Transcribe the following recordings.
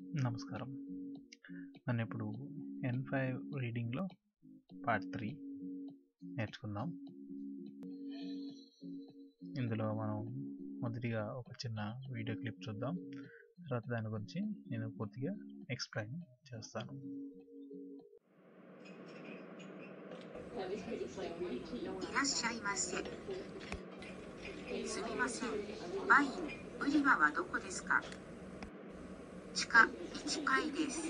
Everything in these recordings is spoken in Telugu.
నమస్కారం మనం ఇప్పుడు ఎన్ ఫైవ్ రీడింగ్లో పార్ట్ త్రీ నేర్చుకుందాం ఇందులో మనం మొదటిగా ఒక చిన్న వీడియో క్లిప్ చూద్దాం తర్వాత దాని గురించి నేను పూర్తిగా ఎక్స్ప్లెయిన్ చేస్తాను いらっしゃいませ。すみません。ワイン売り場はどこですか地下1階です。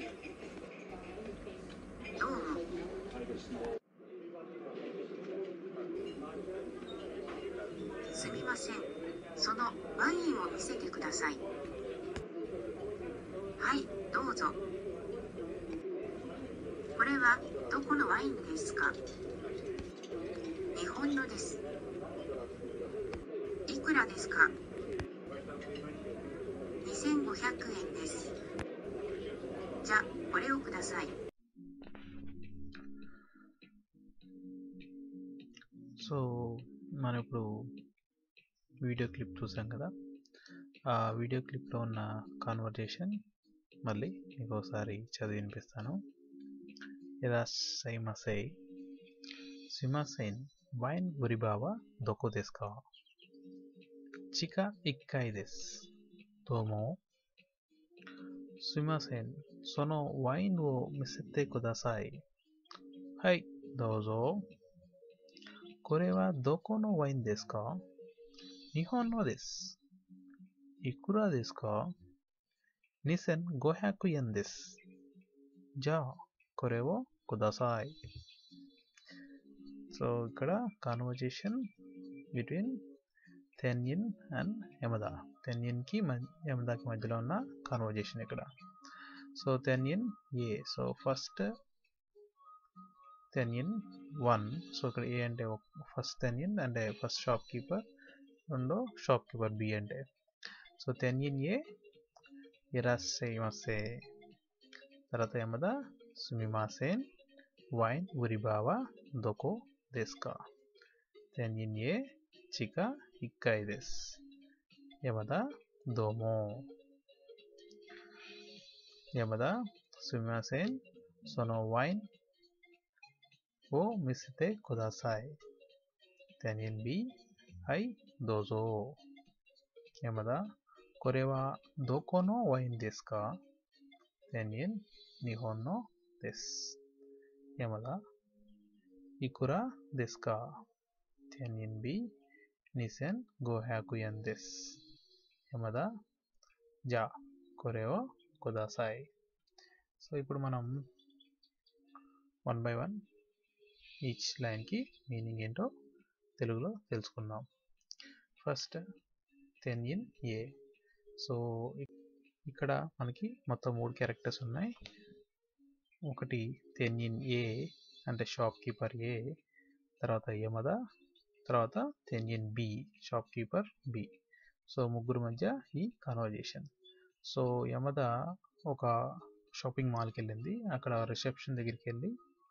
どうも。すみません。そのワインを見せてください。はい、どうぞ。これはどこのワインですか日本のです。いくらですか ?2500 円です。じゃ、これをください。 సో మనం ఇప్పుడు వీడియో క్లిప్ చూసాం కదా ఆ వీడియో క్లిప్లో ఉన్న కాన్వర్జేషన్ మళ్ళీ మీకు ఒకసారి చదివి వినిపిస్తాను ఇరాసై మసై సిమాసైన్ వైన్ ఉరిబావా దొక్కు తెస్కా చిక ఇక్కై దెస్ తోమో సిమాసైన్ సొనో వైన్ ఓ మిసెత్తే కుదాసాయి హై దోజో これはどこのワインですか日本のです。いくらですか ?2500 円です。じゃあ、これをください。సో ఇక్కడ కాన్వర్జేషన్ బిట్వీన్ తెన్యిన్ అండ్ యమదా తెన్యిన్కి యమదాకి మధ్యలో ఉన్న కాన్వర్జేషన్ ఇక్కడ సో తెన్యిన్ ఏ సో ఫస్ట్ తెన్యిన్ వన్ సో ఇక్కడ ఏ అంటే ఫస్ట్ తెన్యిన్ అంటే ఫస్ట్ షాప్ కీపర్ రెండో షాప్ కీపర్ బి అంటే సో తెన్యిన్ ఏ ఇరాసే మసే తర్వాత ఏమదా సుమిమాసేన్ వైన్ ఉరిబావా దొకో దేస్కా తెన్యిన్ ఏ చిక ఇక్కై దెస్ యమదా దోమో యమదా సుమిమాసేన్ సొనో వైన్ ఓ మిసితే కుదాసాయ్ తెనిన్ బి హై దోజో యమదా కొరెవా దోకోనో వైన్ దేస్కా తెనిన్ నిహోన్నో దెస్ యమదా ఇకురా దెస్కా తెనిన్ బి నిసెన్ గోహాకుయన్ దెస్ యమదా జా కొరెవో కుదాసాయ్ సో ఇప్పుడు మనం వన్ బై వన్ ఈచ్ లైన్కి మీనింగ్ ఏంటో తెలుగులో తెలుసుకుందాం ఫస్ట్ తెన్యిన్ ఏ సో ఇక్కడ మనకి మొత్తం మూడు క్యారెక్టర్స్ ఉన్నాయి ఒకటి తెన్యిన్ ఏ అంటే షాప్ కీపర్ ఏ తర్వాత యమద తర్వాత తెన్యిన్ B shopkeeper B so ముగ్గురు మధ్య ఈ కన్వర్జేషన్ సో యమద ఒక షాపింగ్ మాల్కి వెళ్ళింది అక్కడ రిసెప్షన్ దగ్గరికి వెళ్ళి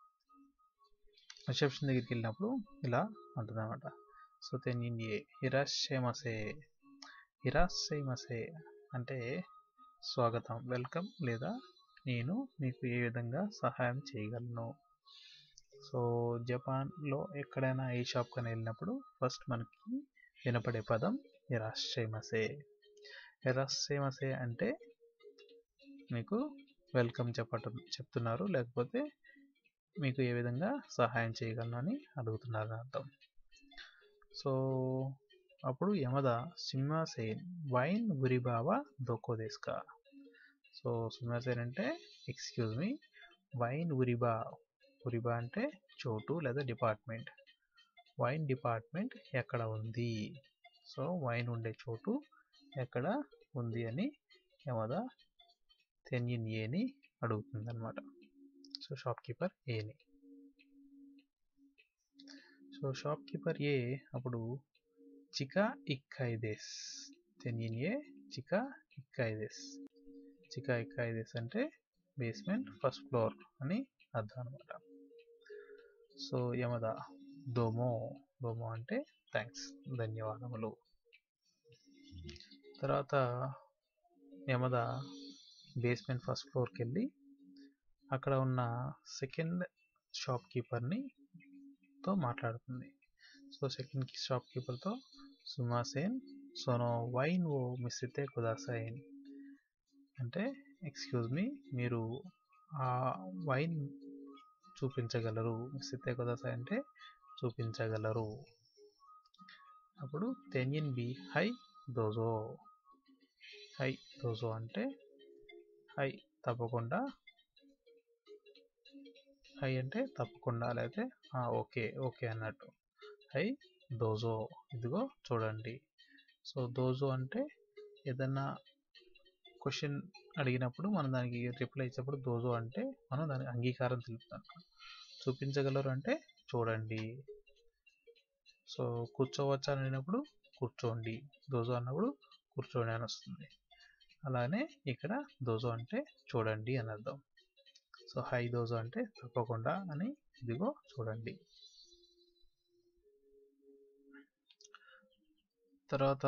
రిసెప్షన్ దగ్గరికి వెళ్ళినప్పుడు ఇలా ఉంటుంది అనమాట సో తెన్ ఏ హిరాషేమసే హిరాషేమసే అంటే స్వాగతం వెల్కమ్ లేదా నేను మీకు ఏ విధంగా సహాయం చేయగలను సో జపాన్లో ఎక్కడైనా ఏ షాప్ కానీ వెళ్ళినప్పుడు ఫస్ట్ మనకి వినపడే పదం హిరాషేమసే హిరాషేమసే అంటే మీకు వెల్కమ్ చెప్పటం చెప్తున్నారు లేకపోతే మీకు ఏ విధంగా సహాయం చేయగలను అని అడుగుతున్నారు అర్థం సో అప్పుడు యమద సింహాసేన్ వైన్ ఉరిబావా దొక్కోదేస్కా సో సింహాసేన్ అంటే ఎక్స్క్యూజ్ మీ వైన్ ఉరిబా ఉరిబా అంటే చోటు లేదా డిపార్ట్మెంట్ వైన్ డిపార్ట్మెంట్ ఎక్కడ ఉంది సో వైన్ ఉండే చోటు ఎక్కడ ఉంది అని యమద తెన్యిన్ ఏని అడుగుతుంది అనమాట సో షాప్ కీపర్ ఏని సో షాప్ కీపర్ ఏ అప్పుడు చికా ఇక్కైదేస్ తెన్యిన్ ఏ చికా ఇక్కైదేస్ చికా ఇక్కైదేస్ అంటే బేస్మెంట్ ఫస్ట్ ఫ్లోర్ అని అర్థం అనమాట సో యమద దోమో దోమో అంటే థ్యాంక్స్ ధన్యవాదములు తర్వాత యమద బేస్మెంట్ ఫస్ట్ ఫ్లోర్కి వెళ్ళి అక్కడ ఉన్న సెకండ్ షాప్ కీపర్ని తో మాట్లాడుతుంది సో సెకండ్ షాప్ కీపర్తో సుమాసేన్ సోనో వైన్ ఓ మిస్సితే కుదాసైన్ అంటే ఎక్స్క్యూజ్ మీ మీరు ఆ వైన్ చూపించగలరు మిస్సితే కుదాసాయ్ అంటే చూపించగలరు అప్పుడు తెన్యిన్ బి హై దోజో హై దోజో అంటే హై తప్పకుండా హై అంటే తప్పకుండా లేకపోతే ఓకే ఓకే అన్నట్టు హై దోజో ఇదిగో చూడండి సో దోజో అంటే ఏదన్నా క్వశ్చన్ అడిగినప్పుడు మనం దానికి రిప్లై ఇచ్చినప్పుడు దోజో అంటే మనం దానికి అంగీకారం తెలుపుతాం చూపించగలరు అంటే చూడండి సో కూర్చోవచ్చా అని అడిగినప్పుడు కూర్చోండి దోజో అన్నప్పుడు కూర్చోండి అని వస్తుంది అలానే ఇక్కడ దోజో అంటే చూడండి అని అర్థం సో హై దోజో అంటే తప్పకుండా అని ఇదిగో చూడండి తర్వాత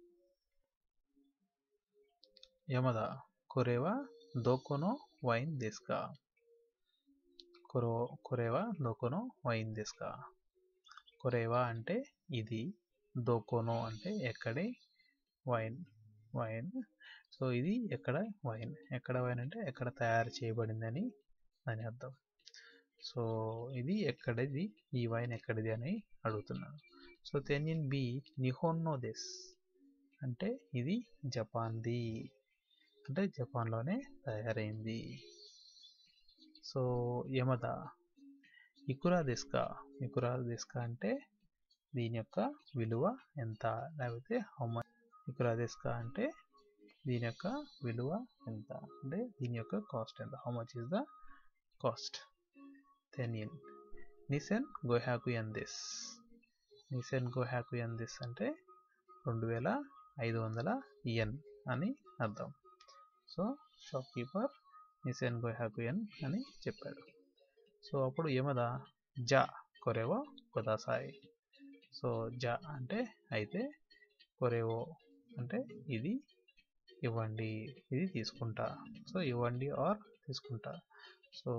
యమద కొరేవా దోకోనో వైన్ దేస్కా కొరో కొరేవా దోకోనో వైన్ దేస్కా కొరేవా అంటే ఇది దోకోనో అంటే ఎక్కడి వైన్ వైన్ సో ఇది ఎక్కడ వైన్ ఎక్కడ వైన్ అంటే ఎక్కడ తయారు చేయబడిందని అని అర్థం సో ఇది ఎక్కడిది ఈ వైన్ ఎక్కడిది అని అడుగుతున్నాను సో తెన్యిన్ బి నిహోన్నో దెస్ అంటే ఇది జపాన్ది అంటే జపాన్లోనే తయారైంది సో యమద ఇకురా దెస్కా ఇకురా దెస్కా అంటే దీని యొక్క విలువ ఎంత లేకపోతే హౌ మచ్ ఇకురా దెస్కా అంటే దీని యొక్క విలువ ఎంత అంటే దీని యొక్క కాస్ట్ ఎంత how much is the cost తెన్యిన్ నిసెన్ గోహాకు ఎన్ దిస్ నిసెన్ గోహాకు ఎన్ దిస్ అంటే రెండు వేల ఐదు వందల ఎన్ అని అర్థం సో షాప్ కీపర్ నిసెన్ గోహాకు ఎన్ అని చెప్పాడు సో అప్పుడు ఏమదా జా కొరేవో కొదాసాయి సో జా అంటే అయితే కొరేవో అంటే ఇది ఇవ్వండి ఇది తీసుకుంటా సో ఇవ్వండి ఆర్ తీసుకుంటా సో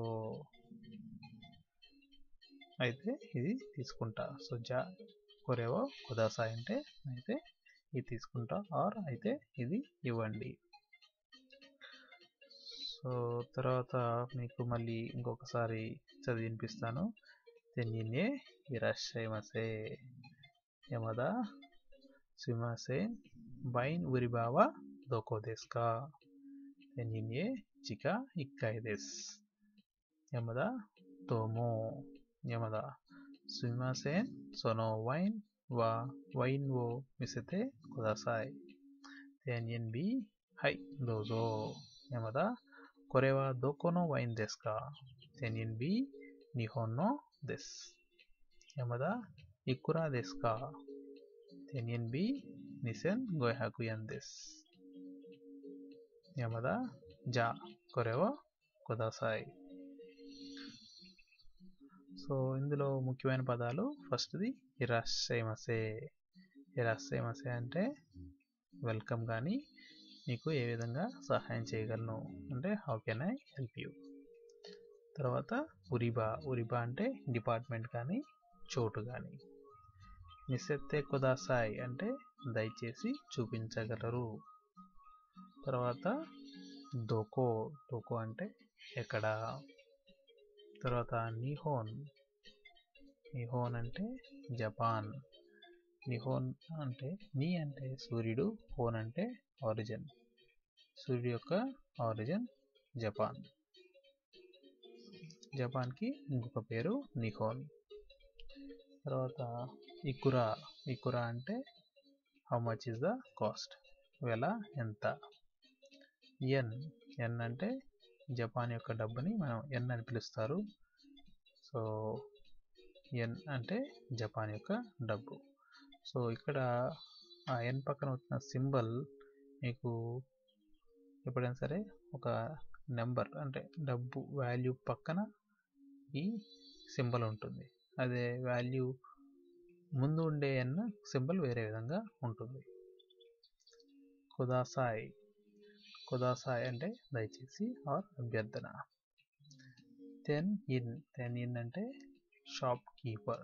అయితే ఇది తీసుకుంటా సో జా కొరేవో కుదాసాయి అంటే అయితే ఇది తీసుకుంటా ఆర్ అయితే ఇది ఇవ్వండి సో తర్వాత మీకు మళ్ళీ ఇంకొకసారి చదివి వినిపిస్తాను తెన్నినే ఇరాషైమసే యమద సుమసే బైన్ ఉరిబావా దోకో దేస్కా తెన్నినే చికా ఇక్కాయి దేస్ యమద తోమో యమద సుమసేన్ సొనో వైన్ వా వైన్ ఓ మిసతే కుదాసాయ్ తెన్యన్ బి హై దోజో యమద これはどこのワインですか千円 B 日本のです。山田いくらですか千円 B 2500円です。山田じゃあこれをください。సో ఇందులో ముఖ్యమైన పదాలు ఫస్ట్ది ఇరాశ్రయమసే ఇరాశ్రయమసే అంటే వెల్కమ్ కానీ మీకు ఏ విధంగా సహాయం చేయగలను అంటే how can I help you తర్వాత ఉరిబా ఉరిబా అంటే డిపార్ట్మెంట్ కానీ చోటు కానీ నిసెత్తే కుదాసాయ్ అంటే దయచేసి చూపించగలరు తర్వాత దోకో దోకో అంటే ఎక్కడ తర్వాత నిహోన్ నిహోన్ అంటే జపాన్ నిహోన్ అంటే నీ అంటే సూర్యుడు హోన్ అంటే ఆరిజిన్ సూర్యుడు యొక్క ఆరిజిన్ జపాన్ జపాన్కి ఇంకొక పేరు నిహోన్ తర్వాత ఇకురా ఇకురా అంటే how much is the cost వెల ఎంత ఎన్ ఎన్ అంటే జపాన్ యొక్క డబ్బుని మనం ఎన్ అని పిలుస్తారు సో ఎన్ అంటే జపాన్ యొక్క డబ్బు సో ఇక్కడ ఆ ఎన్ పక్కన వచ్చిన సింబల్ మీకు ఎప్పుడైనా సరే ఒక నెంబర్ అంటే డబ్బు వాల్యూ పక్కన ఈ సింబల్ ఉంటుంది అదే వాల్యూ ముందు ఉండే ఎన్ సింబల్ వేరే విధంగా ఉంటుంది కుదాసాయ్ కుదాసాయ్ అంటే దయచేసి ఆర్ అభ్యర్థన తెన్ ఇన్ తెన్ ఇన్ అంటే షాప్ కీపర్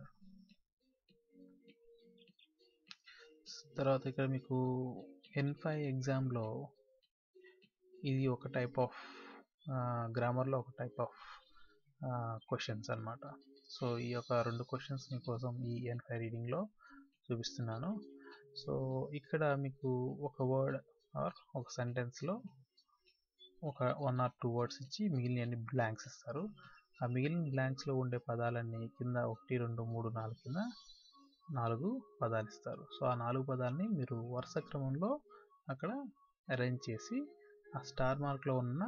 తర్వాత ఇక్కడ మీకు ఎన్ ఫైవ్ ఎగ్జామ్లో ఇది ఒక టైప్ ఆఫ్ గ్రామర్లో ఒక టైప్ ఆఫ్ క్వశ్చన్స్ అన్నమాట సో ఈ యొక్క రెండు క్వశ్చన్స్ మీకోసం ఈ ఎన్ ఫైవ్ రీడింగ్లో చూపిస్తున్నాను సో ఇక్కడ మీకు ఒక వర్డ్ ఆర్ ఒక సెంటెన్స్లో ఒక వన్ ఆర్ టూ వర్డ్స్ ఇచ్చి మిగిలిన బ్లాంక్స్ ఇస్తారు ఆ మిగిలిన బ్లాంక్స్లో ఉండే పదాలన్నీ కింద ఒకటి రెండు మూడు నాలుగు కింద నాలుగు పదాలు ఇస్తారు సో ఆ నాలుగు పదాలని మీరు వరుస క్రమంలో అక్కడ అరేంజ్ చేసి ఆ స్టార్ మార్క్లో ఉన్న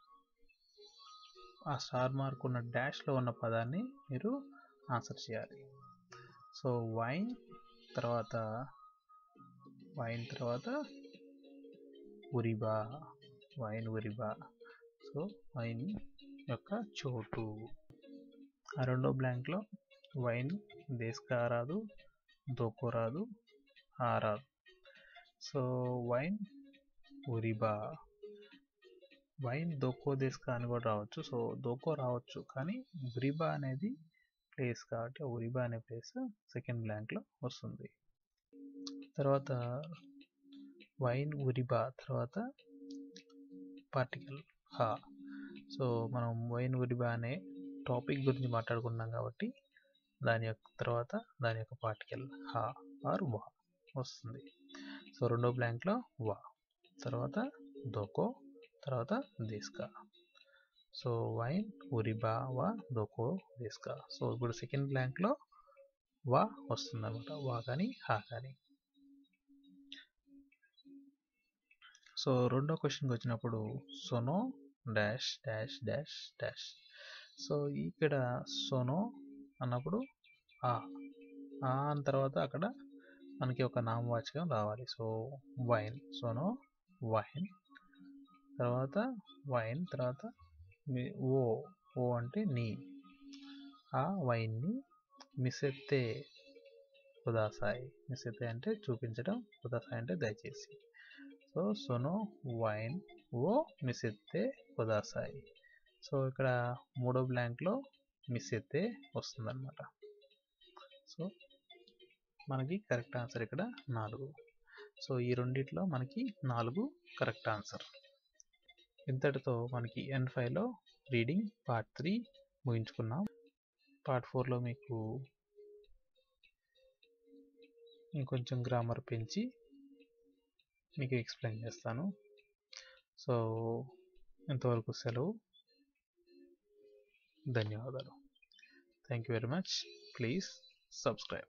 ఆ స్టార్ మార్క్ ఉన్న డాష్లో ఉన్న పదాన్ని మీరు ఆన్సర్ చేయాలి సో వైన్ తర్వాత వైన్ తర్వాత ఉరిబా వైన్ ఉరిబా సో వైన్ యొక్క చోటు ఆ రెండో బ్లాంక్లో వైన్ దేశకా రాదు దోకో రాదు ఆ రాదు సో వైన్ ఉరిబా వైన్ దోకో దేశకా అని కూడా రావచ్చు సో దోకో రావచ్చు కానీ ఉరిబా అనేది ప్లేస్ కాబట్టి ఉరిబా అనే ప్లేస్ సెకండ్ బ్లాంక్లో వస్తుంది తర్వాత వైన్ ఉరిబా తర్వాత పార్టికల్ హా సో మనం వైన్ ఉరిబా అనే టాపిక్ గురించి మాట్లాడుకున్నాం కాబట్టి దాని యొక్క తర్వాత దాని యొక్క పార్టికల్ హా ఆర్ వా వస్తుంది సో రెండో బ్లాంక్లో వా తర్వాత దోకో తర్వాత దేస్కా సో వైన్ ఉరిబా వా దోకో దేస్కా సో ఇప్పుడు సెకండ్ బ్లాంక్లో వా వస్తుంది అనమాట వా కానీ హా కానీ సో రెండో క్వశ్చన్కి వచ్చినప్పుడు సొనో dash dash dash dash so ఇక్కడ సొనో అన్నప్పుడు ఆ ఆ అన్న తర్వాత అక్కడ మనకి ఒక నామవాచకం రావాలి సో వైన్ సోనో వైన్ తర్వాత వైన్ తర్వాత ఓ ఓ అంటే నీ ఆ వైన్ని మిసెత్తే కుదాసాయి మిసెత్తే అంటే చూపించడం కుదాసాయి అంటే దయచేసి సో సొనో వైన్ ఓ మిసెత్తే కుదాసాయి సో ఇక్కడ మూడో బ్లాంక్లో మిస్ అయితే వస్తుందన్నమాట సో మనకి కరెక్ట్ ఆన్సర్ ఇక్కడ నాలుగు సో ఈ రెండిట్లో మనకి నాలుగు కరెక్ట్ ఆన్సర్ ఇంతటితో మనకి ఎన్ ఫైవ్లో రీడింగ్ పార్ట్ త్రీ ముగించుకున్నాం పార్ట్ ఫోర్లో మీకు ఇంకొంచెం గ్రామర్ పెంచి మీకు ఎక్స్ప్లెయిన్ చేస్తాను సో ఇంతవరకు సెలవు ధన్యవాదాలు thank you very much please subscribe